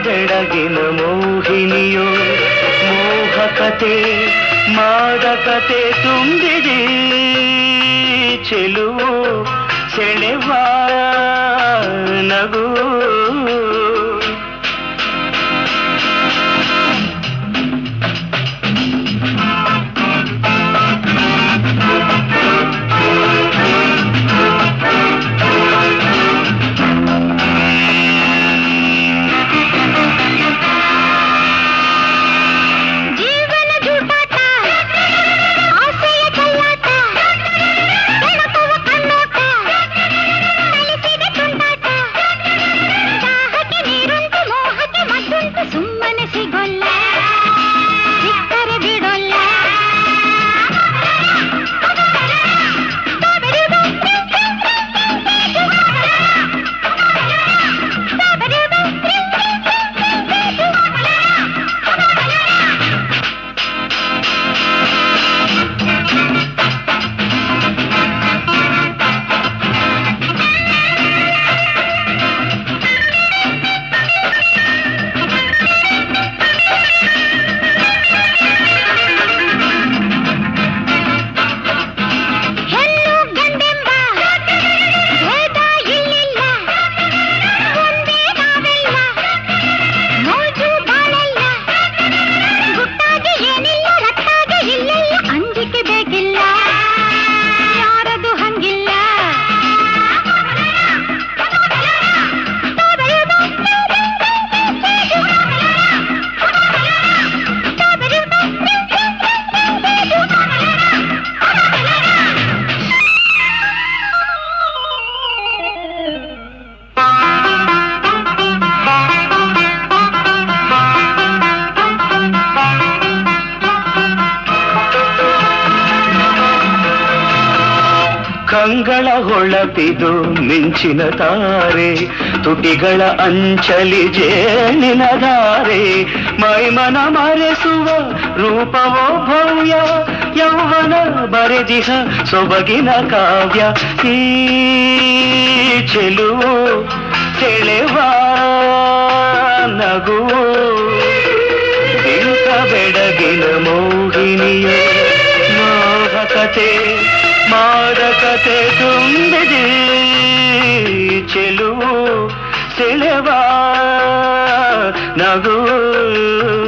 ಬೆಳಗಿನ ಮೋಹಿನಿಯೋ ಮೋಹಕತೆ ಮಾದಕತೆ ತುಂಬಿದೆ ಚೆಲುವು ಸೆಳೆವ ನಗು ಜೀವನ ಜೂಟಾಟ ಆಸೆಯ ಕಲ್ಲಾಟ ಬೆಳಕುವ ಕಣ್ಣೋಟ ಕಲಿಸಿದ ತುಂಟಾಟ ದಾಹಕ್ಕೆ ನೀರುಂಟು ಮೋಹಕ್ಕೆ ಮದ್ದುಂಟು ಸುಮ್ಮನೆ ಸಿಗೋಲ್ಲ ಸಿಕ್ಕರೆ ಬಿಡೋಲ್ಲ ಹೆಣ್ಣು ಗಂಡೆಂಬ ಭೇದ ಇಲ್ಲಿಲ್ಲ ಒಂದೇ ನಾವೆಲ್ಲ ಮೋಜು ಬಾಳೆಲ್ಲ ಗುಟ್ಟಾಗಿ ಏನಿಲ್ಲ ರಟ್ಟಾಗಿ ಇಲ್ಲೆಲ್ಲ ಅಂಜಿಕೆ ಬೇಕಿಲ್ಲ ಯಾರದು ಹಂಗಿಲ್ಲ ಕಂಗಳ ಹೊಳಪಿದು ಮಿಂಚಿನ ತಾರೆ ತುಟಿಗಳ ಅಂಚಲಿ ಜೇನಿನ ಧಾರೆ ಮೈಮನ ಮರೆಸುವ ರೂಪವೋ ಭವ್ಯ ಯೌವನ ಬರೆದಿಹ ಸೊಬಗಿನ ಕಾವ್ಯ ಈ ಚೆಲುವು ಸೆಳೆವ ನಗುವು ಬಿಂಕ ಬೆಡಗಿನ ಮೋಹಿನಿಯೋ ಮೋಹಕತೆ ಮಾದಕತೆ ತುಂಬಿದೆ ಚೆಲುವು ಸೆಳೆವ ನಗು